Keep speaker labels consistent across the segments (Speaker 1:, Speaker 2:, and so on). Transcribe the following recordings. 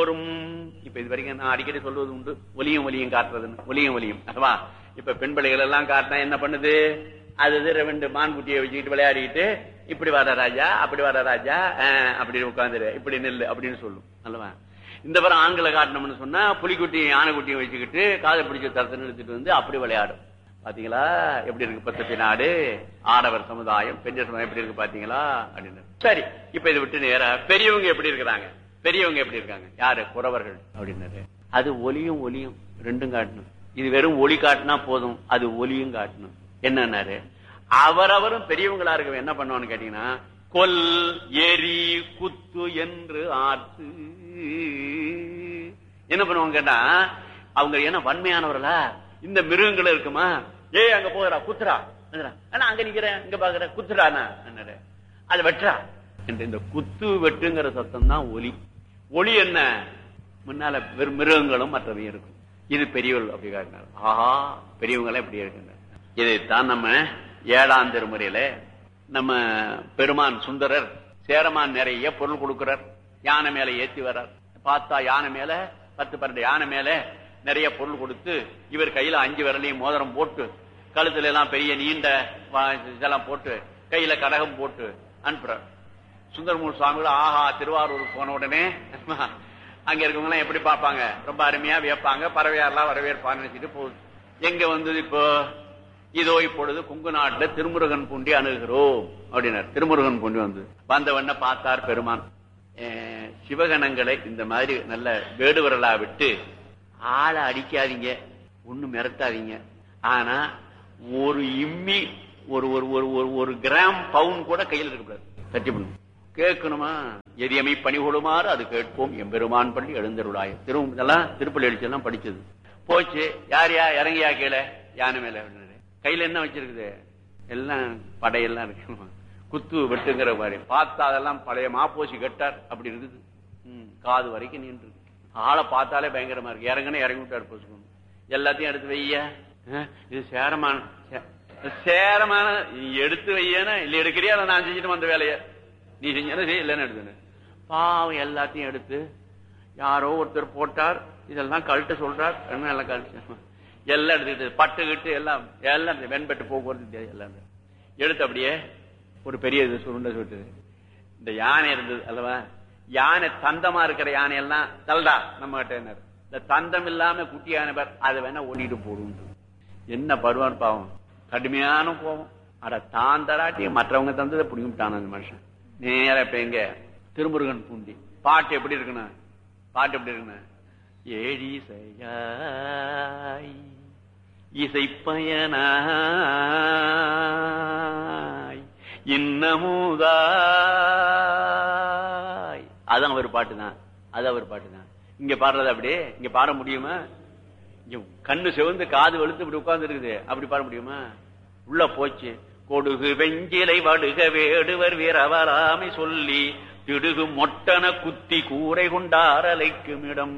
Speaker 1: தோறும் இப்ப இது வரைக்கும் நான் அடிக்கடி சொல்வது உண்டு ஒலியும் ஒலியும் காட்டுறதுன்னு ஒலியும் ஒலியும் அதுவா இப்ப பெண் பிள்ளைகள் எல்லாம் காட்டினா என்ன பண்ணுது அது இது ரெண்டு மான்குட்டியை வச்சுக்கிட்டு விளையாடிக்கிட்டு இப்படி வர ராஜா அப்படி வர ராஜா ஆஹ், அப்படி உட்காந்துரு இப்படி நெல்லு அப்படின்னு சொல்லும் அல்லவா இந்த படம் ஆண்களை காட்டணும்னு சொன்னா புலிக்குட்டியும் யானைக்குட்டியும் வச்சுக்கிட்டு காதை பிடிச்ச தரத்தை நிறுத்திட்டு வந்து அப்படி விளையாடும் பாத்தீங்களா எப்படி இருக்கு பத்தத்தி நாடு ஆடவர் சமுதாயம் பெண்கள் சமுதாயம் எப்படி இருக்கு பாத்தீங்களா அப்படின்னு சரி இப்ப இதை விட்டு நேரா பெரியவங்க எப்படி இருக்கிறாங்க பெரியவங்க எப்படி இருக்காங்க யாரு குறவர்கள் அப்படின்னாரு அது ஒலியும் ஒலியும் ரெண்டும் காட்டணும் இது வெறும் ஒளி காட்டினா போதும் அது ஒலியும் காட்டணும் என்னன்னாரு அவரவரும் பெரியவங்களா இருக்க என்ன பண்ணுவான்னு கேட்டீங்கன்னா கொல் எரி குத்து என்று ஆத்து என்ன பண்ணுவாங்க கேட்டா அவங்க என்ன வன்மையானவர்களா இந்த மிருகங்கள் இருக்குமா ஏய் அங்க போகிறா குத்துறா என்னடா? ஆனா அங்க நிக்கிறேன் இங்க பாக்குற குத்துறானா என்னடா அதை வெட்டுறா என்று இந்த குத்து வெட்டுங்கிற சத்தம் தான் ஒலி ஒளி என்ன முன்னால வெறும் மிருகங்களும் மற்றவையும் இருக்கும் இது பெரியவர்கள் அப்படி காட்டினார் ஆஹா பெரியவங்களே இப்படி இருக்கின்றனர் இதைத்தான் நம்ம ஏழாம் திருமுறையில நம்ம பெருமான் சுந்தரர் சேரமான் நிறைய பொருள் கொடுக்கிறார் யானை மேல ஏத்தி வர்றார் பார்த்தா யானை மேல பத்து பன்னெண்டு யானை மேல நிறைய பொருள் கொடுத்து இவர் கையில அஞ்சு விரலையும் மோதிரம் போட்டு கழுத்துல எல்லாம் பெரிய நீண்ட வா- இதெல்லாம் போட்டு கையில கடகம் போட்டு அனுப்புறார் சுந்தரமூர் சுவாமிகள் ஆஹா திருவாரூருக்கு போன உடனே அங்க இருக்கவங்க எல்லாம் எப்படி பார்ப்பாங்க ரொம்ப அருமையா வியப்பாங்க பறவையாரெல்லாம் வரவேற்பான்னு நினைச்சிட்டு போகுது எங்க வந்தது இப்போ இதோ இப்பொழுது குங்கு நாட்டுல திருமுருகன் பூண்டி அணுகிறோம் அப்படின்னார் திருமுருகன் பூண்டி வந்து வந்தவண்ண பார்த்தார் பெருமான் அஹ், சிவகணங்களை இந்த மாதிரி நல்ல வேடுவரலா விட்டு ஆளை அடிக்காதீங்க ஒண்ணு மிரட்டாதீங்க ஆனா ஒரு இம்மி ஒரு ஒரு ஒரு ஒரு ஒரு கிராம் பவுன் கூட கையில் இருக்கக்கூடாது தட்டி பண்ணும் கேட்கணுமா எரியமை பணிகொடுமாறு அது கேட்போம் எம்பெருமான் பள்ளி எழுந்தருளாய் திரு இதெல்லாம் திருப்பள்ளி எழுச்சி எல்லாம் படிச்சது போச்சு யார் யா இறங்கியா கீழே யானை மேல அப்படின்னாரு. கையில என்ன வச்சிருக்குது எல்லாம் படையெல்லாம் இருக்கு குத்து வெட்டுங்கிற மாதிரி பார்த்தா அதெல்லாம் பழைய மாப்போசி கட்டார் அப்படி இருக்குது ம், காது வரைக்கும் நின்று ஆளை பார்த்தாலே பயங்கரமா இருக்கு இறங்குன்னு இறங்கி விட்டாரு போச்சுக்கணும் எல்லாத்தையும் எடுத்து வைய அஹ், இது சேரமான சே- சேரமான நீ எடுத்து வையனா இல்ல எடுக்கிறியா இல்ல நான் செஞ்சுட்டு வந்த வேலையை நீ செஞ்சா செய் இல்லைன்னு எடுத்துன்னு பாவம் எல்லாத்தையும் எடுத்து யாரோ ஒருத்தர் போட்டார் இதெல்லாம் கழட்ட சொல்றார் என்ன எல்லாம் கழட்டு எல்லாம் எடுத்துக்கிட்டு பட்டு கிட்டு எல்லாம் எல்லாம் இந்த வெண்பட்டு போக்குவரத்து தெரியாது எல்லாம் எடுத்து அப்படியே ஒரு பெரிய இது சுருண்டை சுட்டுது இந்த யானை இருந்தது அல்லவா யானை தந்தமா இருக்கிற யானை எல்லாம் தல்டா நம்ம கிட்ட என்ன இந்த தந்தம் இல்லாம குட்டி யானை பேர் அதை வேணா ஓடிட்டு போடும் என்ன பருவான் பாவம் கடுமையான கோபம் அட தான் தராட்டி மற்றவங்க தந்ததை புடிங்கிட்டான் அந்த மனுஷன் நேரா இப்ப எங்க திருமுருகன் பூண்டி பாட்டு எப்படி இருக்கணும் பாட்டு எப்படி இருக்கணும் ஏழி செய்யாய் இசைப்பயனாய் இன்னமுதாய் அதான் அவர் பாட்டு தான் அது அவர் பாட்டு தான் இங்க பாடுறது அப்படியே இங்க பாட முடியுமா இங்க கண்ணு சிவந்து காது வெளுத்து இப்படி உட்கார்ந்து இருக்குது அப்படி பாட முடியுமா உள்ள போச்சு கொடுகு வெஞ்சிலை வடுக வேடுவர் வீரவராமை சொல்லி திடுகு மொட்டன குத்தி கூரை கொண்டாரலைக்கும் இடம்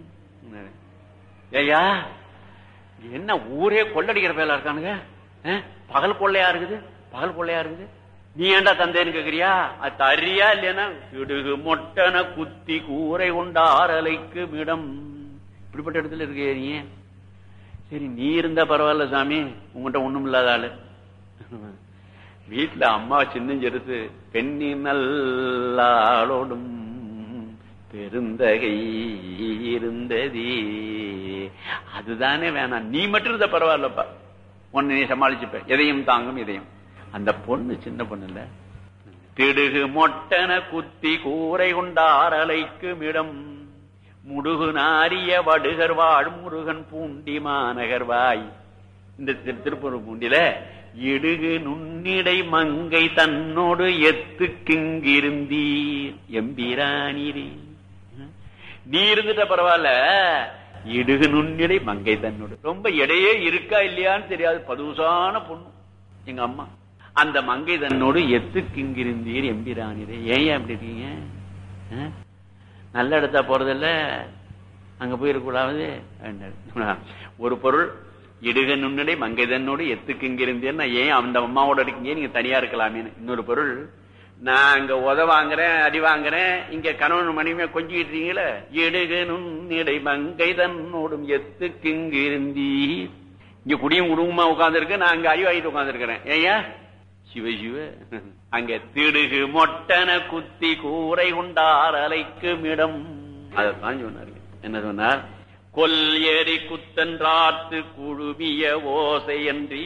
Speaker 1: ஏயா என்ன ஊரே கொள்ளடிக்கிற பேலா இருக்கானுங்க அஹ், பகல் கொள்ளையா இருக்குது பகல் கொள்ளையா இருக்குது நீ ஏன்டா தந்தேன்னு கேக்குறியா அது தரியா இல்லையா இடுகு மொட்டன குத்தி கூரை கொண்ட ஆறலைக்கு இடம் இப்படிப்பட்ட இடத்துல இருக்கிய நீ சரி நீ இருந்தா பரவாயில்ல சாமி உங்ககிட்ட ஒண்ணும் இல்லாத ஆளு வீட்டுல அம்மா சின்னஞ்செடுத்து பெண்ணி நல்லாளோடும் பெருந்தகை இருந்ததே அதுதானே வேணாம் நீ மட்டும் இருந்த பரவாயில்லப்பா உன்னை நீ சமாளிச்சுப்ப எதையும் தாங்கும் இதையும் அந்த பொண்ணு சின்ன பொண்ணு இல்ல திடுகு மொட்டன குத்தி கூரை கொண்டார் அலைக்கும் இடம் முடுகு நாரிய வடுகர் வாழ் முருகன் பூண்டி மாநகர்வாய் இந்த திரு- திருப்பூர் பூண்டில இடுகு நுண்ணிடை மங்கை தன்னோடு எத்துக்கிங்கிருந்தீர் எம்பிரானீரே நீ இருந்துட்ட பரவாயில்ல இடுகு நுண்ணிடை மங்கை தன்னோடு ரொம்ப எடையே இருக்கா இல்லையான்னு தெரியாது பதுசான பொண்ணு எங்க அம்மா அந்த மங்கை தன்னோடு எத்துக்கிங்கிருந்தீர் எம்பிரானீரே ஏன் ஏன் அப்படி இருக்கீங்க ஆ? நல்ல இடத்தா போறதில்ல அங்க போயிருக்கூடாது ஒரு பொருள் இடுக நுண்ணடை மங்கை தன்னோடு எத்துக்கு இங்க இருந்தேன்னா ஏன் அந்த அம்மாவோட இருக்கீங்க நீங்க தனியா இருக்கலாமேன்னு இன்னொரு பொருள் நான் அங்க உத வாங்குறேன் அடி வாங்குறேன் இங்க கணவன் மனைவியா கொஞ்சிக்கிட்டு இருக்கீங்களே எடுகனும் இடை மங்கை தன்னோடும் எத்துக்கு இங்கு இருந்தி இங்க குடியும் குடும்பமா உட்கார்ந்துருக்கு நான் அங்க அடி வாங்கிட்டு உட்கார்ந்துருக்கிறேன் ஏயா சிவ சிவ அங்க திடுகு மொட்டன குத்தி கூரை கொண்டார் அலைக்கும் இடம் அதைத்தான் சொன்னாரு என்ன சொன்னார் கொல் ஏறி குத்தன்றாத்து குழுமிய ஓசை என்றீ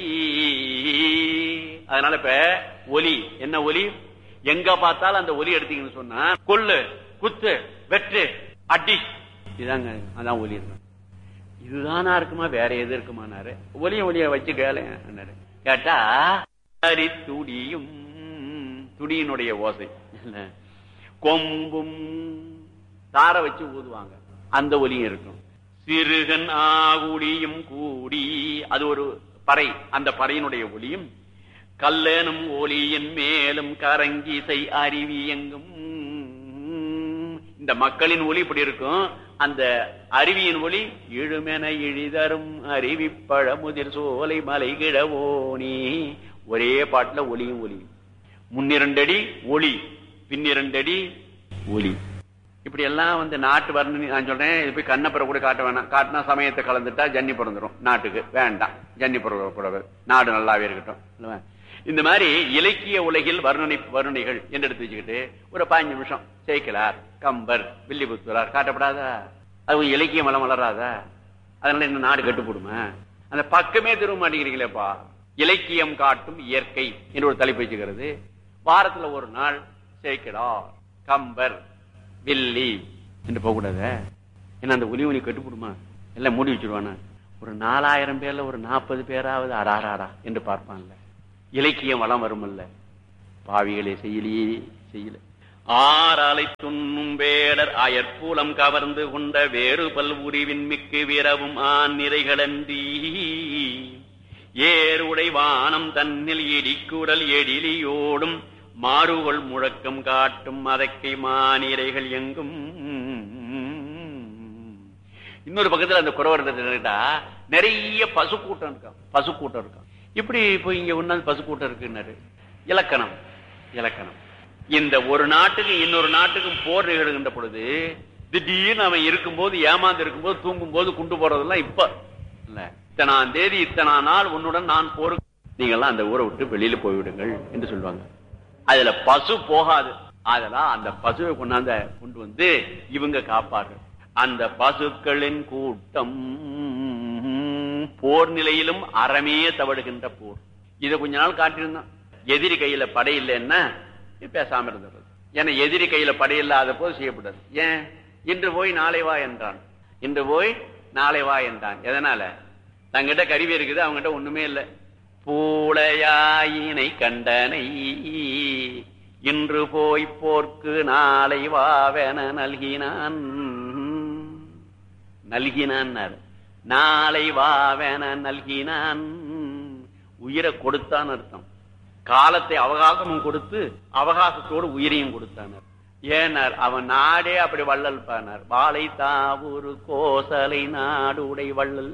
Speaker 1: அதனால இப்ப ஒலி என்ன ஒலி எங்க பார்த்தாலும் அந்த ஒலி எடுத்தீங்கன்னு சொன்னா கொல்லு குத்து வெற்று அடி இதாங்க அதான் ஒலி இருக்கு இதுதானா இருக்குமா வேற எது இருக்குமானாரு ஒலிய ஒலிய வச்சு கேளேன் கேட்டா சரி துடியும் துடியினுடைய ஓசை இல்ல கொம்பும் தார வச்சு ஊதுவாங்க அந்த ஒலியும் இருக்கும் சிறுகன் ஆகுடியும் கூடி அது ஒரு பறை அந்த பறையினுடைய ஒலியும் கல்லனும் ஒலியின் மேலும் கரங்கிசை அருவி எங்கும் இந்த மக்களின் ஒலி இப்படி இருக்கும் அந்த அருவியின் ஒலி இழுமென இழிதரும் அருவி பழமுதிர் சோலை மலை கிழவோனி ஒரே பாட்டுல ஒலியும் ஒலியும் முன்னிரண்டடி ஒளி பின்னிரண்டடி ஒலி இப்படி எல்லாம் வந்து நாட்டு வர்ணனை நான் சொல்றேன் இது போய் கண்ணப்பற கூட காட்ட வேணாம் காட்டினா சமயத்தை கலந்துட்டா ஜன்னி பிறந்துரும் நாட்டுக்கு வேண்டாம் ஜன்னி பிறகு நாடு நல்லாவே இருக்கட்டும் இல்லவா? இந்த மாதிரி இலக்கிய உலகில் வர்ணனை வர்ணனைகள் என்று எடுத்து வச்சுக்கிட்டு ஒரு பதினஞ்சு நிமிஷம் சேக்கலார் கம்பர் வில்லிபுத்தூரார் காட்டப்படாதா அது கொஞ்சம் இலக்கியம் வளம் வளராதா அதனால இந்த நாடு கட்டுப்படுமா அந்த பக்கமே திரும்ப மாட்டேங்கிறீங்களேப்பா இலக்கியம் காட்டும் இயற்கை என்று ஒரு தலைப்பு வச்சுக்கிறது வாரத்துல ஒரு நாள் சேக்கலார் கம்பர் வில்லி என்று போகக்கூடாத ஏன்னா அந்த ஒலி ஒலி கட்டுப்படுமா எல்லாம் மூடி வச்சிருவானா ஒரு நாலாயிரம் பேர்ல ஒரு நாற்பது பேராவது அடாராடா என்று பார்ப்பான்ல இலக்கியம் வளம் வருமல்ல பாவிகளே செய்யலையே செய்யல ஆறாலை துண்ணும் வேடர் அயற்பூலம் கவர்ந்து கொண்ட வேறு பல் உரிவின் மிக்கு விரவும் ஆண் நிறைகளன்றி ஏறுடை வானம் தன்னில் இடிக்குடல் எழிலியோடும் மாறுகொள் முழக்கம் காட்டும் அதக்கை மானிரைகள் எங்கும் இன்னொரு பக்கத்துல அந்த குறவர்கிட்ட நிறைய பசு கூட்டம் இருக்கான் பசு கூட்டம் இருக்கான் இப்படி போய் இங்க ஒன்னாந்து பசு கூட்டம் இருக்குன்னாரு இலக்கணம் இலக்கணம் இந்த ஒரு நாட்டுக்கு இன்னொரு நாட்டுக்கும் போர் நிகழ்கின்ற பொழுது திடீர்னு அவன் இருக்கும்போது ஏமாந்து இருக்கும்போது தூங்கும் போது குண்டு போறதெல்லாம் இப்ப இல்ல இத்தனாம் தேதி இத்தனா நாள் உன்னுடன் நான் போரு நீங்கெல்லாம் அந்த ஊரை விட்டு வெளியில போய்விடுங்கள் என்று சொல்லுவாங்க அதுல பசு போகாது அதெல்லாம் அந்த பசுவை கொண்டாந்த கொண்டு வந்து இவங்க காப்பார்கள் அந்த பசுக்களின் கூட்டம் போர் நிலையிலும் அறமே தவடுகின்ற போர் இதை கொஞ்ச நாள் காட்டியிருந்தான் எதிரி கையில படை இல்லைன்னா பேசாம இருந்தது ஏன்னா எதிரி கையில படை இல்லாத போது செய்யப்பட்டது ஏன் இன்று போய் நாளை வா என்றான் இன்று போய் நாளை வா என்றான் எதனால தங்கிட்ட கருவி இருக்குது அவங்ககிட்ட ஒண்ணுமே இல்லை பூளையாயினை கண்டனை இன்று போய் போர்க்கு நாளை வாவென நல்கினான் நல்கினான் நாளை வாவென நல்கினான் உயிரை கொடுத்தான் அர்த்தம் காலத்தை அவகாசமும் கொடுத்து அவகாசத்தோடு உயிரையும் கொடுத்தானர் ஏனார் அவன் நாடே அப்படி வள்ளல் பானார் வாழை தாவூரு கோசலை நாடு உடை வள்ளல்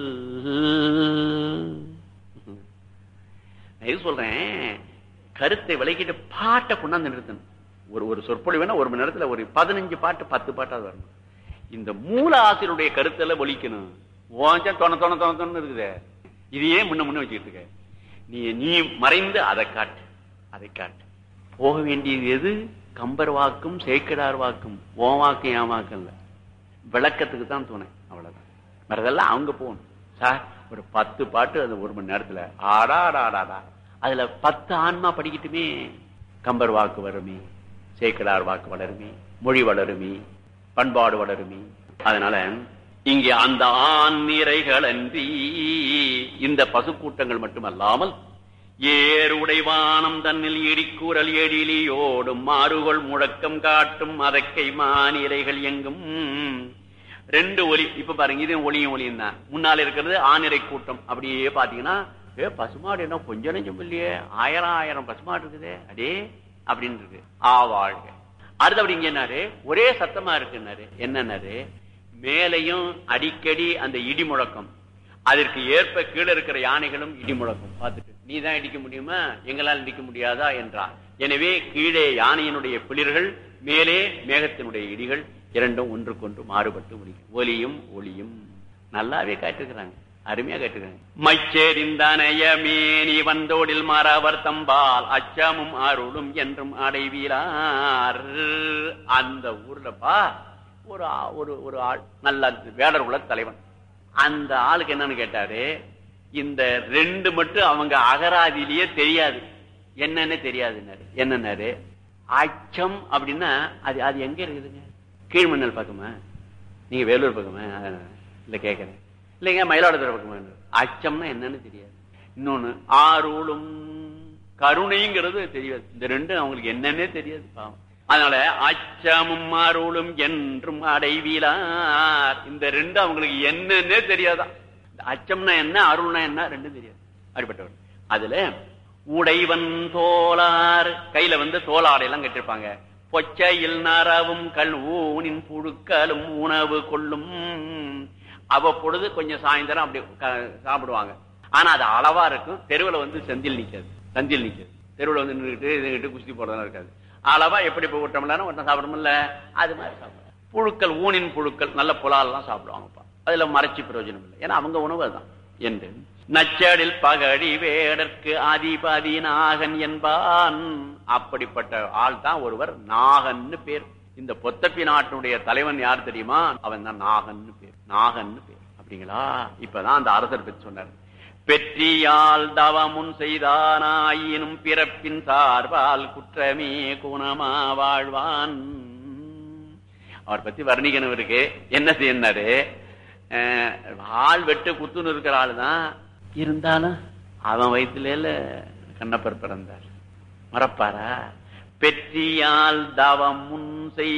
Speaker 1: நான் இது சொல்றேன் கருத்தை விளக்கிட்டு பாட்டை கொண்டாந்து நிறுத்தணும் ஒரு ஒரு சொற்பொழிவுனா ஒரு மணி நேரத்துல ஒரு பதினஞ்சு பாட்டு பத்து பாட்டாவது வரணும் இந்த மூல ஆசிரியருடைய கருத்தெல்லாம் ஒழிக்கணும் ஓஞ்சா தொண தொண தொண தொண்ணு இருக்குதே இதையே முன்ன முன்ன வச்சுக்கிட்டு இருக்க நீ நீ மறைந்து அதை காட்டு அதை காட்டு போக வேண்டியது எது கம்பர் வாக்கும் சேக்கடார் வாக்கும் ஓ வாக்கும் என் வாக்கும் இல்ல விளக்கத்துக்கு தான் துணை அவ்வளவுதான் வேறதெல்லாம் அவங்க போகணும் சார் ஒரு பத்து பாட்டு அந்த ஒரு மணி நேரத்துல ஆடாடாடாடா அதுல பத்து ஆன்மா படிக்கட்டுமே கம்பர் வாக்கு வருமே சேக்கடார் வாக்கு வளருமே மொழி வளருமே பண்பாடு வளருமே அதனால இங்கே அந்த ஆண் நிறைகள் அன்றி இந்த பசுக்கூட்டங்கள் மட்டுமல்லாமல் ஏறுடைவானம் தன்னில் இடிக்கூறல் எழிலியோடும் மாறுகொள் முழக்கம் காட்டும் அதக்கை மானிரைகள் எங்கும் ரெண்டு ஒலி இப்ப பாருங்க இது ஒளியும் ஒளியும் தான் முன்னால இருக்கிறது ஆனிரை கூட்டம் அப்படியே பாத்தீங்கன்னா ஏ பசுமாடு என்ன கொஞ்சம் நெஞ்சம் இல்லையே ஆயிரம் ஆயிரம் பசுமாடு இருக்குதே அடே அப்படின்னு இருக்கு ஆவாழ்க அடுத்து அப்படி இங்க என்னாரு ஒரே சத்தமா இருக்குன்னாரு என்னன்னாரு மேலையும் அடிக்கடி அந்த இடி முழக்கம் அதற்கு ஏற்ப கீழே இருக்கிற யானைகளும் இடி முழக்கம் பார்த்துட்டு நீ தான் இடிக்க முடியுமா எங்களால் இடிக்க முடியாதா என்றார் எனவே கீழே யானையினுடைய பிளிர்கள் மேலே மேகத்தினுடைய இடிகள் இரண்டும் ஒன்றுக்கொன்று மாறுபட்டு முடிக்கும் ஒலியும் ஒளியும் நல்லாவே காட்டுகிறாங்க அருமையா கேட்டுக்கிறாங்க மைச்சேரிந்தனைய மேனி வந்தோடில் மாறவர் தம்பால் அச்சமும் அருளும் என்றும் அடைவீரார் அந்த ஊர்லப்பா ஒரு ஆ- ஒரு ஒரு ஆள் நல்ல வேடர் குல தலைவன் அந்த ஆளுக்கு என்னன்னு கேட்டாரு இந்த ரெண்டு மட்டும் அவங்க அகராதியிலேயே தெரியாது என்னன்னு தெரியாதுன்னாரு என்னன்னாரு அச்சம் அப்படின்னா அது அது எங்க இருக்குதுங்க கீழ்மண்ணல் பக்கமா நீங்க வேலூர் பக்கமா அஹ், இல்ல கேக்குறேன் இல்லைங்க மயிலாடுதுறை பக்கமா அச்சம்னா என்னன்னு தெரியாது இன்னொன்னு ஆரோளும் கருணைங்கிறது தெரியாது இந்த ரெண்டும் அவங்களுக்கு என்னன்னே தெரியாது பாவம் அதனால அச்சமும் அருளும் என்றும் அடைவீலார் இந்த ரெண்டு அவங்களுக்கு என்னன்னே தெரியாதா இந்த அச்சம்னா என்ன அருள்னா என்ன ரெண்டும் தெரியாது அப்படிப்பட்டவர் அதுல உடைவன் தோளார் கையில வந்து தோளாடை எல்லாம் கட்டிருப்பாங்க பொச்சையில் நரவும் கல் ஊனின் புழுக்களும் உணவு கொள்ளும் அவ்வப்பொழுது கொஞ்சம் சாயந்தரம் அப்படி க- சாப்பிடுவாங்க ஆனா அது அளவா இருக்கும் தெருவுல வந்து செந்தில் நிக்காது சந்தில் நிக்காது தெருவுல வந்து நின்றுட்டு இதுகிட்டு குஸ்தி போடுறதா இருக்காது அளவா எப்படி இப்போ ஒரு டம்ளர் ஒருத்தன் சாப்பிடணும்ல அது மாதிரி சாப்பிடுவாங்க புழுக்கள் ஊனின் புழுக்கள் நல்ல புலாலெல்லாம் சாப்பிடுவாங்கப்பா அதுல மறைச்சு பிரயோஜனம் இல்லை ஏன்னா அவங்க உணவு அதுதான் என்று நச்சடில் பகடி வேடற்கு அதிபதி நாகன் என்பான் அப்படிப்பட்ட ஆள் தான் ஒருவர் நாகன்னு பேர் இந்த பொத்தப்பி நாட்டினுடைய தலைவன் யார் தெரியுமா அவன் தான் நாகன்னு பேர் நாகன்னு பேர் அப்படிங்களா இப்பதான் அந்த அரசர் பற்றி சொன்னார் பெற்றியால் தவமுன் செய்தானாயினும் பிறப்பின் சார்பால் குற்றமே குணமா வாழ்வான் அவர் பத்தி வர்ணிக்கணும் இருக்கு என்ன செய்யினாரு ஆள் வெட்டு குத்துன்னு இருக்கிற ஆளு தான் இருந்தாலும் அவன் வயிற்றுல கண்ணப்பர் பிறந்தார் மறப்பாரா பெற்றியால் தவம் முன் செய்